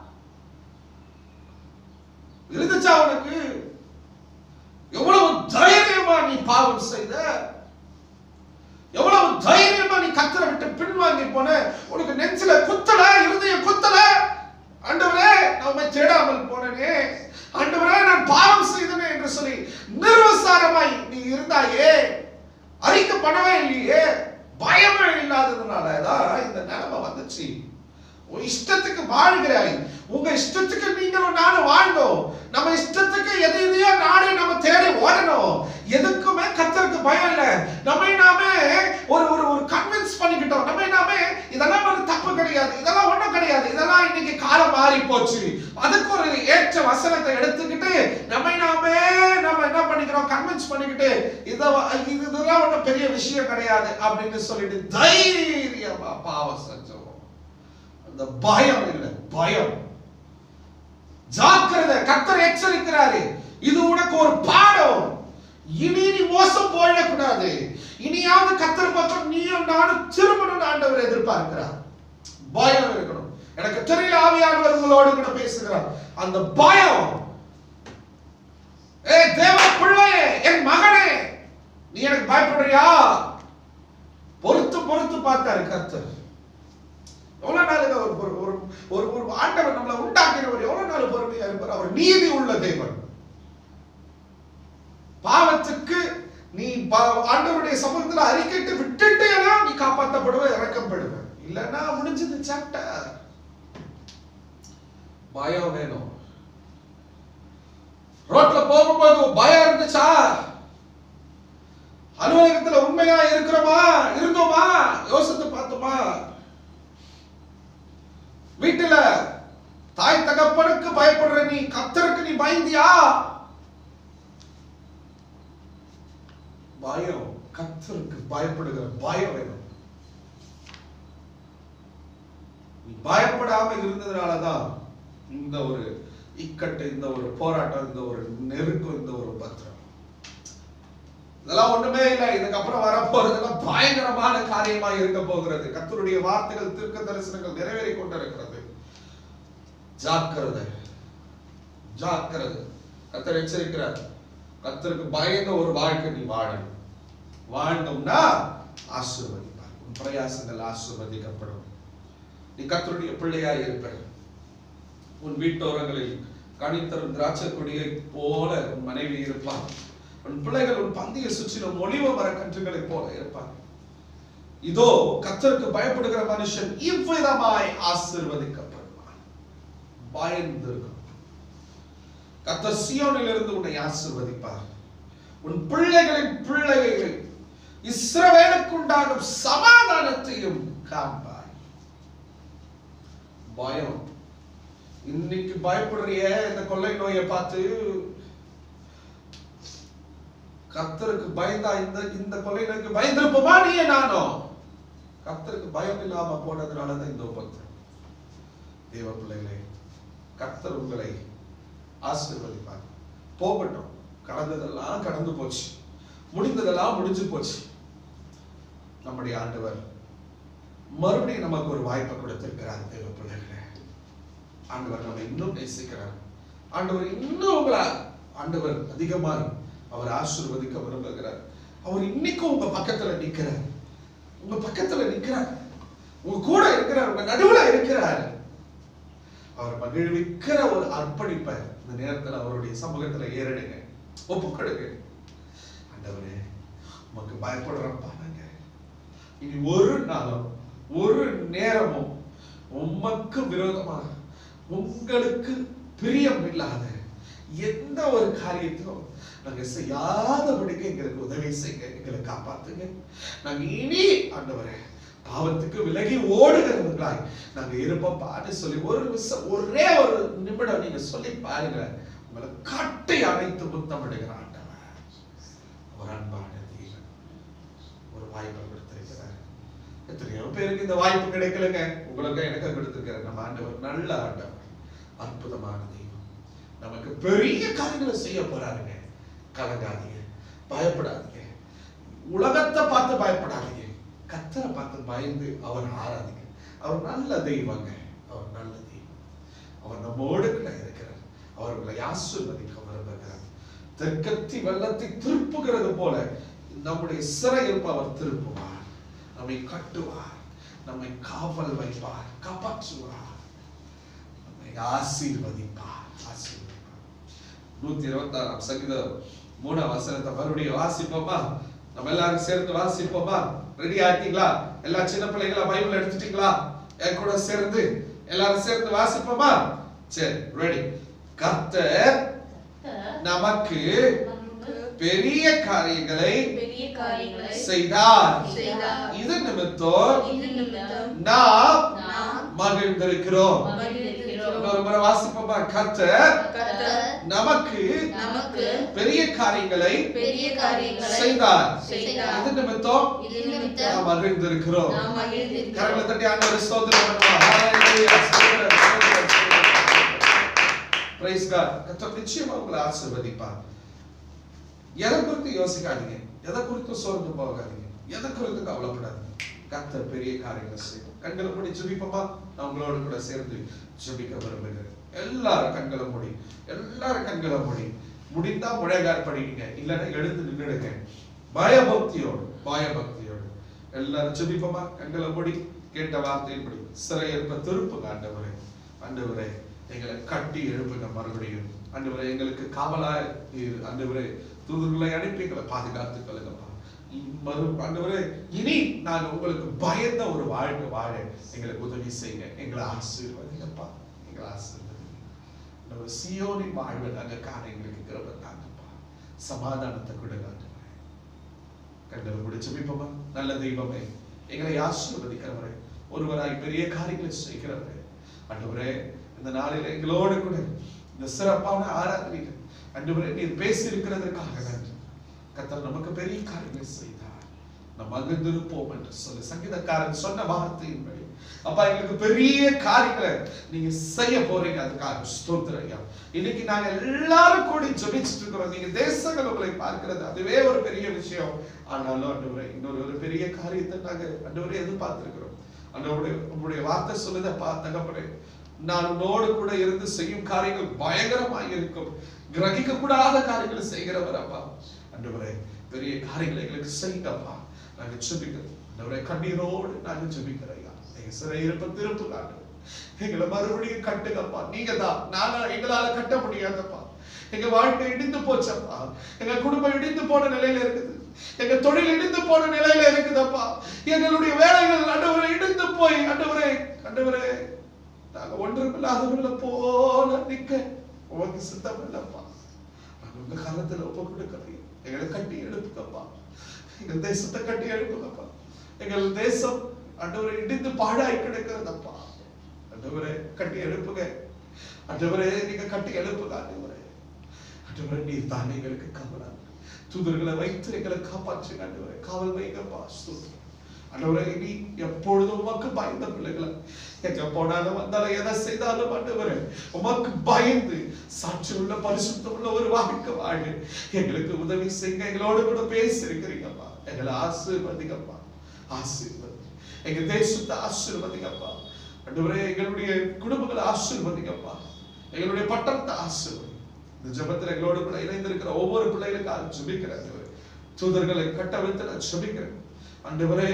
Speaker 1: இருந்துச்சா உனக்கு எவ்வளவு தைரியமா நீ பாவம் செய்த எவ்வளவு தைரியமா நீ கத்தரை விட்டு பின்வாங்கி போன உனக்கு நெஞ்சில குத்தல இருதய குத்தல ஆண்டவரே நான் உம்மை தேடாமல் போனேனே ஆண்டவரே நான் பாவம் செய்தனே என்று சொல்லி நிர்வசாரமாய் நீ இருந்தாயே அறிக்கை பண்ணவே இல்லையே பயமே இல்லாததுனால தான் இந்த நிலைமை வந்துச்சு உன் இஷ்டத்துக்கு வாழ்கிறாய் உங்க இஷ்டத்துக்கு நீங்களும் நானும் வாழ்ந்தோம் நம்ம இஷ்டத்துக்கு எது எதையோ நானே நம்ம தேடி ஓடணும் எதுக்குமே கத்தருக்கு பயம் இல்லை நம்மை நாமே ஒரு ஒரு ஒரு கன்வின்ஸ் பண்ணிக்கிட்டோம் நம்மை நாமே இதெல்லாம் ஒரு தப்பு கிடையாது இதெல்லாம் ஒண்ணும் கிடையாது இதெல்லாம் இன்னைக்கு காலம் மாறி போச்சு அதுக்கு ஒரு ஏற்ற வசனத்தை எடுத்துக்கிட்டு நம்மை நாமே நம்ம என்ன பண்ணிக்கிறோம் கன்வின்ஸ் பண்ணிக்கிட்டு இத இது இதெல்லாம் ஒண்ணும் பெரிய விஷயம் கிடையாது அப்படின்னு சொல்லிட்டு தைரியமா பாவம் செஞ்சோம் அந்த பயம் இல்லை பயம் ஜாக்கிரதை கத்தர் எச்சரிக்கிறாரு இது உனக்கு ஒரு பாடம் இனி நீ மோசம் போயிடக்கூடாது இனியாவது கத்தர் பக்கம் நீயும் நானும் திரும்பணும் ஆண்டவர் எதிர்பார்க்கிறார் பயம் இருக்கணும் எனக்கு தெரியல ஆவியானவர் உங்களோடு கூட பேசுகிறார் அந்த பயம் ஏ தேவ பிள்ளையே என் மகனே நீ எனக்கு பயப்படுறியா பொறுத்து பொறுத்து பார்த்தாரு கர்த்தர் எவ்வளவு நாளுங்க ஒரு ஒரு ஒரு ஒரு ஒரு ஆண்டவர் நம்மளை உண்டாக்கினவர் எவ்வளவு நாள் பொறுமையா இருப்பார் அவர் நீதி உள்ள தேவன் பாவத்துக்கு நீ பா- ஆண்டவருடைய சமூகத்துல அறிக்கைட்டு விட்டுட்டேனா நீ காப்பாற்றப்படுவ இறக்கப்படுவ இல்லைன்னா முடிஞ்சது சாப்டர் பயம் வேணும் ரோட்ல போகும்போது பயம் இருந்துச்சா அலுவலகத்துல உண்மையா இருக்கிறோமா இருந்தோமா யோசித்து பார்த்தோமா வீட்டுல தாய் தகப்பனுக்கு பயப்படுற நீ கத்தருக்கு நீ பயந்தியா பயம் கத்தருக்கு பயப்படுகிற பயம் வேணும் நீ பயப்படாம இருந்ததுனாலதான் இந்த ஒரு இக்கட்டு இந்த ஒரு போராட்டம் இந்த ஒரு நெருக்கம் இந்த ஒரு பத்திரம் இதெல்லாம் ஒண்ணுமே இல்லை இதுக்கப்புறம் வரப்போறதெல்லாம் பயங்கரமான காரியமா இருக்க போகிறது கத்தருடைய வார்த்தைகள் தீர்க்க தரிசனங்கள் நிறைவேறி கொண்டிருக்கிறது ஜாக்கிரதை ஜாக்கிரதை கத்தர் எச்சரிக்கிறார் கத்தருக்கு பயந்த ஒரு வாழ்க்கை நீ வாழணும் வாழ்ந்தோம்னா ஆசீர்வதிப்பார் உன் பிரயாசங்கள் ஆசீர்வதிக்கப்படும் நீ கத்தருடைய பிள்ளையாய் இருப்ப உன் வீட்டோரங்களில் கனித்தரும் திராட்சை கொடியை போல உன் மனைவி இருப்பார் உன் பிள்ளைகள் உன் பந்திய சுற்றிலும் ஒளிவ மரக்கன்றுகளைப் போல இருப்பார் இதோ கத்தருக்கு பயப்படுகிற மனுஷன் இவ்விதமாய் ஆசீர்வதிக்கப்படுவான் பயந்து இருக்கணும் கத்தர் சியோனில் இருந்து உன்னை ஆசீர்வதிப்பார் உன் பிள்ளைகளின் பிள்ளைகளை இஸ்ரவேலுக்கு உண்டாகும் சமாதானத்தையும் காண்பாய் பயம் இன்னைக்கு பயப்படுறிய இந்த கொள்ளை நோயை பார்த்து கர்த்தருக்கு பயந்தா இந்த இந்த கொள்ளை நோய்க்கு பயந்திருப்போமா நீயே நானும் கர்த்தருக்கு பயம் இல்லாம போனதுனாலதான் இந்த உபத்திரம் தேவ பிள்ளைகளே கர்த்தர் உங்களை ஆசீர்வதிப்பார் போகட்டும் கடந்ததெல்லாம் கடந்து போச்சு முடிந்ததெல்லாம் முடிஞ்சு போச்சு நம்முடைய ஆண்டவர் மறுபடியும் நமக்கு ஒரு வாய்ப்பை கொடுத்திருக்கிறார் தேவ பிள்ளைகளே ஆண்டவர் நம்ம இன்னும் நேசிக்கிறார் ஆண்டவர் இன்னும் உங்களை ஆண்டவர் அதிகமாய் அவர் ஆசீர்வதிக்க விரும்புகிறார் அவர் இன்னைக்கும் உங்க பக்கத்துல நிக்கிறார் உங்க பக்கத்துல நிக்கிறார் உங்க கூட இருக்கிறார் உங்க நடுவுல இருக்கிறார் அவர் மகிழ்விக்கிற ஒரு அர்ப்பணிப்பை இந்த நேரத்துல அவருடைய சமூகத்துல ஏறிடுங்க ஒப்பு கொடுங்க ஆண்டவரே உமக்கு பயப்படுறப்பா நாங்க இனி ஒரு நாளும் ஒரு நேரமும் உமக்கு விரோதமாக உங்களுக்கு பிரியம் இல்லாத எந்த ஒரு காரியத்திலும் நாங்க செய்யாதபடிக்கு எங்களுக்கு உதவி செய்யுங்க எங்களை காப்பாத்துங்க நாங்க இனி ஆண்டவரே பாவத்துக்கு விலகி ஓடுகிறவர்களாய் நாங்க இருப்போம்பான்னு சொல்லி ஒரு நிமிஷம் ஒரே ஒரு நிமிடம் நீங்க சொல்லி பாருங்க உங்களை கட்டி அணைத்து முத்தமிடுகிற ஆண்டவர் ஒரு அன்பான தெய்வன் ஒரு வாய்ப்பை கொடுத்திருக்கிறார் எத்தனையோ பேருக்கு இந்த வாய்ப்பு கிடைக்கலங்க உங்களுக்கு எனக்கு கொடுத்திருக்கிறார் நம்ம ஆண்டவர் நல்ல ஆண்டவர் அற்புதமான தெய்வம் நமக்கு பெரிய காரியங்களை செய்ய போறாருங்க கலங்காதீங்க பயப்படாதீங்க உலகத்தை பார்த்து பயப்படாதீங்க கத்தரை பார்த்து பயந்து அவர் ஆராதிங்க அவர் நல்ல தெய்வங்க அவர் நல்ல தெய்வம் அவர் நம்மோடு கூட இருக்கிறார் அவர் உங்களை ஆசீர்வதிக்க விரும்புகிறார் தெற்கத்தி வெள்ளத்தை திருப்புகிறது போல நம்முடைய சிறையிருப்பு அவர் திருப்புவார் நம்மை கட்டுவார் நம்மை காவல் வைப்பார் காப்பாற்றுவார் நம்மை ஆசீர்வதிப்பார் ஆசீர்வதிப்பார் நூத்தி இருபத்தி ஆறாம் சங்கீதம் மூணாம் வசனத்தை மறுபடியும் வாசிப்போமா நம்ம எல்லாரும் சேர்ந்து வாசிப்போமா ரெடி ஆயிட்டீங்களா எல்லா சின்ன பிள்ளைங்களா பைபிள் எடுத்துட்டீங்களா என் கூட சேர்ந்து எல்லாரும் சேர்ந்து வாசிப்போமா சரி ரெடி கர்த்தர்
Speaker 2: கர்த்தர்
Speaker 1: நமக்கு
Speaker 2: நமக்கு
Speaker 1: பெரிய காரியங்களை
Speaker 3: பெரிய காரியங்களை
Speaker 1: செய்தார்
Speaker 3: செய்தார்.
Speaker 1: இது நிமித்தம்
Speaker 3: இது நிமித்தம்
Speaker 1: நாம்
Speaker 2: நாம்
Speaker 1: மகிழ்ந்திருக்கிறோம்
Speaker 2: மகிழ்ந்திருக்கிறோம்.
Speaker 1: இன்னொரு முறை வாசிப்போமா கர்த்தர்
Speaker 3: கர்த்தர்
Speaker 1: நமக்கு
Speaker 3: நமக்கு
Speaker 1: பெரிய காரியங்களை
Speaker 3: பெரிய காரியங்களை
Speaker 1: செய்தார்
Speaker 3: செய்தார்.
Speaker 1: இது நிமித்தம்
Speaker 3: இது நிமித்தம்
Speaker 1: நாம் மகிழ்ந்திருக்கிறோம்
Speaker 3: நாம் மகிழ்ந்திருக்கிறோம்.
Speaker 1: கரங்களை தட்டி ஆண்டவரை ஸ்தோத்திரம் பண்ணுவோம் ஹalleluya ஸ்தோத்திரம் ஸ்தோத்திரம் பிரைஸ் காட் கர்த்தர் நிச்சயமா உங்களை ஆசீர்வதிப்பார் எதை குறித்து யோசிக்காதீங்க எதை குறித்து சோர்ந்து போகாதீங்க எதை குறித்து கவலைப்படாதீங்க கர்த்தர் பெரிய காரியங்களை செய்யும் கண்களை மூடி ஜெபிப்போமா நான் உங்களோட கூட சேர்ந்து ஜெபிக்க விரும்புகிறேன் எல்லாரும் கண்களை மூடி எல்லாரும் கண்களை மூடி முடிந்தா முழங்கால் படிங்க இல்லைன்னா எழுந்து நின்றுடுங்க பயபக்தியோடு பயபக்தியோடு எல்லாரும் ஜெபிப்போமா கண்களை மூடி கேட்ட வார்த்தையின்படி சிறையிருப்ப திருப்புங்க ஆண்டவரே ஆண்டவரே எங்களை கட்டி எழுப்புங்க மறுபடியும் ஆண்டவரே எங்களுக்கு காவலா இரு. ஆண்டவரே தூதர்களை அனுப்பி எங்களை பாதுகாத்துக் கொள்ளுங்கப்பா மறு ஆண்டவரே இனி நாங்க உங்களுக்கு பயந்த ஒரு வாழ்க்கை வாழ எங்களுக்கு உதவி செய்யுங்க எங்களை ஆசீர்வதிங்கப்பா எங்களை ஆசீர்வதிங்க நம்ம சியோனின் வாழ்வை நாங்க காண எங்களுக்கு கிருபை தாங்கப்பா சமாதானத்தை கொடுங்க ஆண்டவரே கண்டவை முடிச்சு ஜெபிப்போமா நல்ல தெய்வமே எங்களை ஆசீர்வதிக்கிறவரே ஒருவராய் பெரிய காரியங்களை செய்கிறவரே ஆண்டவரே இந்த நாளில் எங்களோடு கூட இந்த சிறப்பான ஆராதனையில் ஆண்டவரே நீர் பேசி இருக்கிறதற்காக நன்றி கத்தர் நமக்கு பெரிய காரியங்களை செய்தார் நம்ம மகிழ்ந்திருப்போம் என்று சொல்லி சங்கீதக்காரன் சொன்ன வார்த்தையின்படி அப்பா எங்களுக்கு பெரிய காரியங்களை நீங்க செய்ய போறீங்க அதுக்காக ஸ்தோத்திரம் ஐயா இன்னைக்கு நாங்க எல்லாரும் கூடி ஜெபிச்சுட்டு இருக்கிறோம் நீங்க தேசங்கள் உங்களை பார்க்கிறது அதுவே ஒரு பெரிய விஷயம் ஆனாலும் ஆண்டவரே இன்னொரு ஒரு பெரிய காரியத்தை நாங்க ஆண்டவரே எதிர்பார்த்திருக்கிறோம் ஆண்டவருடைய உங்களுடைய வார்த்தை சொல்லுதப்பா தகப்பனே நான் உன்னோடு கூட இருந்து செய்யும் காரியங்கள் பயங்கரமாக இருக்கும் கிரகிக்க கூடாத காரியங்களை செய்கிறவர் அப்பா ஆண்டவரே பெரிய காரியங்களை எங்களுக்கு செய்யுங்கப்பா நாங்க ஜெபிக்கிறோம் ஆண்டவரே கண்ணீரோடு நாங்க ஜெபிக்கிறோம் ஐயா நீங்க சிறை இருப்ப திருப்பு ஆண்டவரே எங்களை மறுபடியும் கட்டுங்கப்பா நீங்க தான் நானா எங்களால கட்ட முடியாதப்பா எங்க வாழ்க்கை இடிந்து போச்சப்பா எங்க குடும்பம் இடிந்து போன நிலையில இருக்குது எங்க தொழில் இடிந்து போன நிலையில இருக்குதப்பா எங்களுடைய வேலைகள் ஆண்டவரே இடிந்து போய் ஆண்டவரே ஆண்டவரே நாங்க ஒன்றுமில்லாதவர்கள போல நிக்க உமக்கு சித்தம் இல்லப்பா நாங்க உங்க காலத்துல ஒப்பு கொடுக்கிறேன் எங்களை கட்டி எழுப்புங்கப்பா எங்கள் தேசத்தை கட்டி எழுப்புங்கப்பா எங்கள் தேசம் ஆண்டவரை இடிந்து பாழாய் கிடக்கிறதப்பா ஆண்டவரே கட்டி எழுப்புங்க ஆண்டவரே நீங்க கட்டி எழுப்புங்க ஆண்டவரே ஆண்டவரே நீர் தான் எங்களுக்கு கவலை தூதர்களை வைத்து எங்களை காப்பாற்றுங்க ஆண்டவரே காவல் வைங்கப்பா ஸ்தோத்திரம் ஆண்டவரே நீ எப்பொழுதும் உமக்கு பயந்த பிள்ளைகளை எங்க போனாலும் வந்தாலும் எதை செய்தாலும் ஆண்டவரே உமக்கு பயந்து சாட்சி உள்ள பரிசுத்தம் உள்ள ஒரு வாழ்க்கை வாழ எங்களுக்கு உதவி செய்யுங்க எங்களோட கூட பேசிருக்கிறீங்கப்பா எங்களை ஆசீர்வதிங்கப்பா ஆசீர்வதி எங்க தேசத்தை ஆசீர்வதிங்கப்பா ஆண்டவரே எங்களுடைய குடும்பங்களை ஆசீர்வதிங்கப்பா எங்களுடைய பட்டணத்தை ஆசீர்வதி இந்த ஜெபத்துல எங்களோட கூட இணைந்திருக்கிற ஒவ்வொரு பிள்ளைகளுக்காக ஜெபிக்கிறேன் ஆண்டவரே. தூதர்களை கட்டவிழ்த்து நான் ஜெபிக்கிறேன் ஆண்டவரே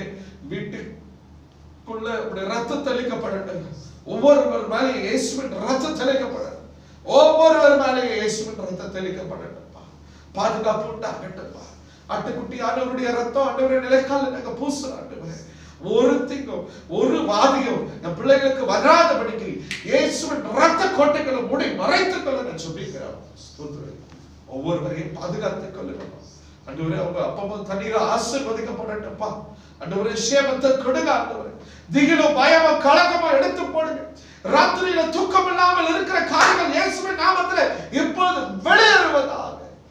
Speaker 1: வீட்டுக்குள்ள அப்படி ரத்தம் தெளிக்கப்படட்டும் ஒவ்வொருவர் மேலேயும் இயேசுவின் ரத்தம் தெளிக்கப்படட்டும் ஒவ்வொருவர் மேலேயும் இயேசுவின் ரத்தம் தெளிக்கப்படட்டும்ப்பா பாதுகாப்பு உண்டாகட்டும்ப்பா ஆட்டுக்குட்டி ஆண்டவருடைய ரத்தம் ஆண்டவருடைய நிலைக்கால நாங்க பூசுறோம் ஆண்டவரே ஒரு திங்கும் ஒரு வாதியும் என் பிள்ளைகளுக்கு வராதபடிக்கு இயேசுவின் ரத்த கோட்டைகளை மூடி மறைத்துக் கொள்ள நான் சொல்லிக்கிறேன் ஸ்தோத்திரம். ஒவ்வொருவரையும் பாதுகாத்துக் கொள்ளணும் அண்டவரே அவங்க அப்பமும் தண்ணீரை ஆசீர்வதிக்கப்படட்டும்ப்பா அண்டவரே சேமத்தை கொடுங்க ஆண்டவரே திகிலும் பயமும் கலக்கமும் எடுத்து போடுங்க ராத்திரியில தூக்கம் இல்லாமல் இருக்கிற காரியங்கள் இயேசுவின் நாமத்துல இப்பொழுது வெளியேறுவதாக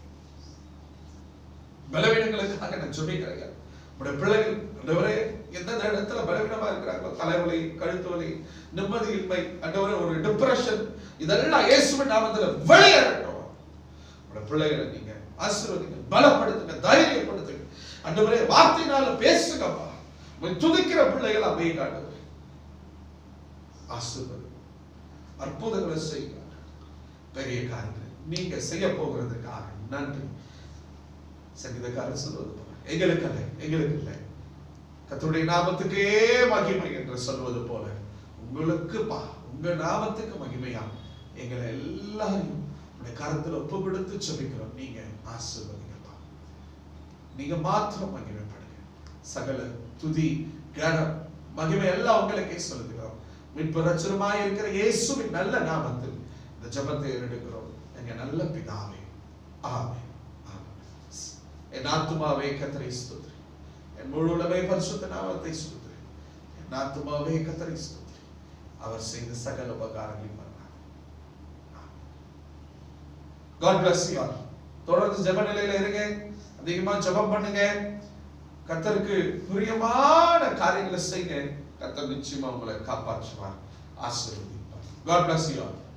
Speaker 1: பலவீனங்களுக்காக நான் சொல்லிக்கிறேன் உடைய பிள்ளைகள் ஆண்டவரே எந்தெந்த இடத்துல பலவீனமா இருக்கிறாங்களோ தலைவலி கழுத்து வலி நிம்மதியின்மை ஆண்டவரே ஒரு டிப்ரெஷன் இதெல்லாம் இயேசுவின் நாமத்துல வெளியேறட்டும் உடைய பிள்ளைகளை நீங்க ஆசீர்வதிங்க பலப்படுத்துங்க தைரியப்படுத்துங்க ஆண்டவரே வார்த்தையினால பேசுங்கப்பா உம்மை துதிக்கிற பிள்ளைகள் அமைய காட்டுங்க ஆசீர்வதி அற்புதங்களை செய்யுங்க பெரிய காரியங்களை நீங்க செய்ய போகிறதுக்காக நன்றி சங்கீதக்காரர் சொல்வது போல எங்களுக்கு அல்ல எங்களுக்கு இல்லை கர்த்தருடைய நாமத்துக்கே மகிமை என்று சொல்வது போல உங்களுக்கு பா உங்க நாமத்துக்கு மகிமையா எங்களை எல்லாரையும் உடைய கரத்துல ஒப்பு கொடுத்து செபிக்கிறோம் நீங்க ஆசீர்வதிங்கப்பா நீங்க மாத்திரம் மகிமைப்படுங்க சகல துதி கனம் மகிமை எல்லாம் உங்களுக்கே சொல்லுகிறோம் மீட்பு ரச்சனமாய் இருக்கிற இயேசுவின் நல்ல நாமத்தில் இந்த ஜெபத்தை எடுக்கிறோம் எங்க நல்ல பிதாவே ஆமென் ஆமென். என் ஆத்துமாவே கத்தரை ஸ்துதி என் முழுலமே பரிசுத்த நாமத்தை ஸ்துதி என் ஆத்துமாவே கத்தரை ஸ்துதி அவர் செய்த சகல உபகாரங்களை பண்ணார் காட் bless you all தொடர்ந்து ஜெப நிலையில இருங்க அதிகமா ஜெபம் பண்ணுங்க கத்தருக்கு பிரியமான காரியங்களை செய்யுங்க கத்தர் நிச்சயமா உங்களை காப்பாற்றுவார் ஆசீர்வதிப்பார் காட் bless you all